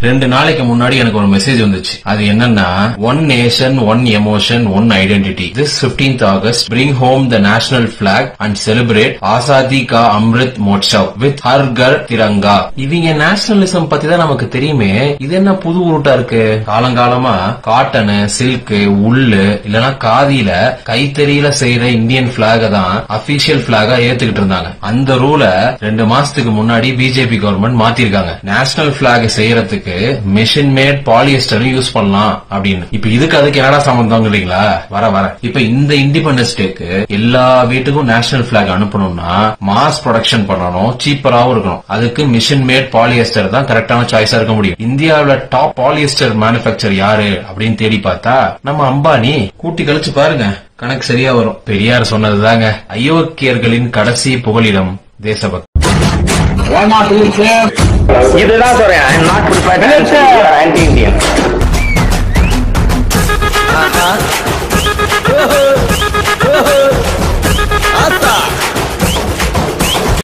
ரெண்டு நாளைக்கு முன்னாடி எனக்கு ஒரு மெசேஜ் வந்துச்சு அது என்னன்னா one nation one emotion one identity this 15th August bring home the national flag and celebrate Azadi Ka Amrit Mahotsav with Har Ghar Tiranga இவங்க நேஷனலிசம் பத்தி தான் நமக்கு தெரியுமே இது என்ன புது உருட்டா இருக்கு காலங்காலமா காட்டனு சில்க் உள்ளு இல்லனா காதியில கைத்தறியில செய்யற இந்தியன் பிளாக தான் அபிஷியல் பிளாகா ஏத்துக்கிட்டு இருந்தாங்க அந்த ரூல ரெண்டு மாசத்துக்கு முன்னாடி பிஜேபி கவர்மெண்ட் மாத்திருக்காங்க நேஷனல் பிளாக் செய்யறதுக்கு மிஷின் மேட் பாலியஸ்டரும் யூஸ் பண்ணலாம் அப்படின்னு இப்ப இதுக்கு அதுக்கு என்னடா சம்பந்தம் இல்லைங்களா வர வர இப்ப இந்த இண்டிபெண்டன்ஸ் டேக்கு எல்லா வீட்டுக்கும் நேஷனல் பிளாக் அனுப்பணும்னா மாஸ் ப்ரொடக்ஷன் பண்ணணும் சீப்பராவும் இருக்கணும் அதுக்கு மிஷின் மேட் பாலியஸ்டர் தான் கரெக்டான சாய்ஸா இருக்க முடியும் இந்தியாவுல டாப் பாலியஸ்டர் மேனுபேக்சர் யாரு அப்படின்னு தேடி பார்த்தா நம்ம அம்பானி கூட்டி கழிச்சு பாருங்க கணக்கு சரியா வரும் பெரியார் சொன்னதுதாங்க அயோக்கியர்களின் கடைசி புகலிடம் தேசபக்தி இதுதான் சொல்றேன் நாட் ப்ரிப்பேர்ட்